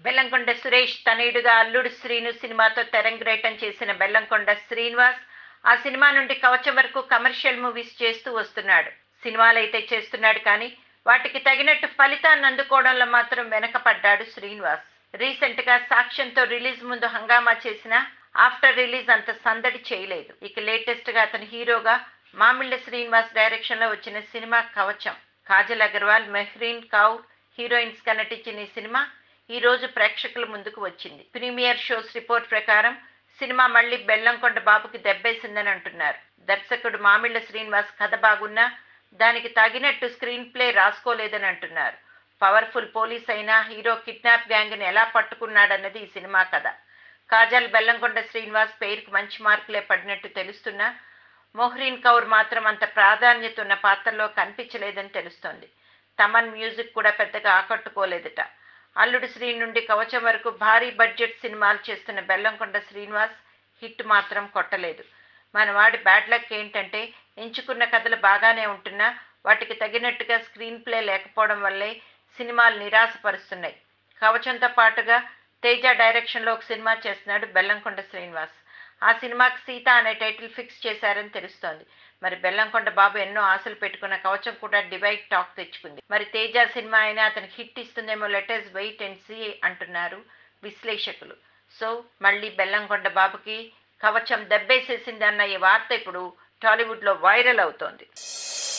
బెల్లంకొండ సురేష్ తనయుడుగా అల్లుడు శ్రీను సినిమాతో తెరంగేటం చేసిన బెల్లంకొండ శ్రీనివాస్ ఆ సినిమా నుండి కవచం వరకు కమర్షియల్ మూవీస్ చేస్తూ వస్తున్నాడు సినిమాలైతే చేస్తున్నాడు కానీ వాటికి తగినట్టు ఫలితాన్ని అందుకోవడంలో మాత్రం వెనకపడ్డాడు శ్రీనివాస్ రీసెంట్ గా సాక్ష్యంతో రిలీజ్ ముందు హంగామా చేసిన ఆఫ్టర్ రిలీజ్ అంత సందడి చేయలేదు ఇక లేటెస్ట్ గా అతను హీరోగా మామిళ్ళ శ్రీనివాస్ డైరెక్షన్ లో వచ్చిన సినిమా కవచం కాజల్ అగర్వాల్ మెహ్రీన్ కౌర్ హీరోయిన్స్ గా నటించిన ఈ సినిమా ఈ రోజు ప్రేక్షకుల ముందుకు వచ్చింది ప్రీమియర్ షోస్ రిపోర్ట్ ప్రకారం సినిమా మళ్ళీ బెల్లంకొండ బాబుకి దెబ్బేసిందని అంటున్నారు దర్శకుడు మామిళ్ళ శ్రీనివాస్ కథ బాగున్నా దానికి తగినట్టు స్క్రీన్ ప్లే రాసుకోలేదని అంటున్నారు పవర్ఫుల్ పోలీస్ అయినా హీరో కిడ్నాప్ గ్యాంగ్ని ఎలా పట్టుకున్నాడన్నది ఈ సినిమా కథ కాజల్ బెల్లంకొండ శ్రీనివాస్ పేరుకు మంచి మార్కులే పడినట్టు తెలుస్తున్నా మొహ్రీన్ కౌర్ మాత్రం అంత ప్రాధాన్యత ఉన్న పాత్రలో కనిపించలేదని తెలుస్తోంది తమన్ మ్యూజిక్ కూడా పెద్దగా ఆకట్టుకోలేదట అల్లుడు శ్రీ నుండి కవచం వరకు భారీ బడ్జెట్ సినిమాలు చేస్తున్న బెల్లంకొండ శ్రీనివాస్ హిట్ మాత్రం కొట్టలేదు మన వాడి బ్యాడ్ లక్ ఏంటంటే ఎంచుకున్న కథలు బాగానే ఉంటున్నా వాటికి తగినట్టుగా స్క్రీన్ ప్లే లేకపోవడం వల్లే సినిమాలు నిరాశపరుస్తున్నాయి కవచంతో పాటుగా తేజ డైరెక్షన్లో ఒక సినిమా చేస్తున్నాడు బెల్లంకొండ శ్రీనివాస్ ఆ సినిమాకి సీత అనే టైటిల్ ఫిక్స్ చేశారని తెలుస్తోంది మరి బెల్లంకొండ బాబు ఎన్నో ఆశలు పెట్టుకున్న కవచం కూడా డివైడ్ టాక్ తెచ్చుకుంది మరి తేజ సినిమా అయినా అతనికి హిట్ ఇస్తుందేమో లెటర్స్ వెయిట్ అండ్ సీ అంటున్నారు విశ్లేషకులు సో మళ్ళీ బెల్లంకొండ బాబుకి కవచం దెబ్బేసేసింది అన్న ఈ వార్త ఇప్పుడు టాలీవుడ్లో వైరల్ అవుతోంది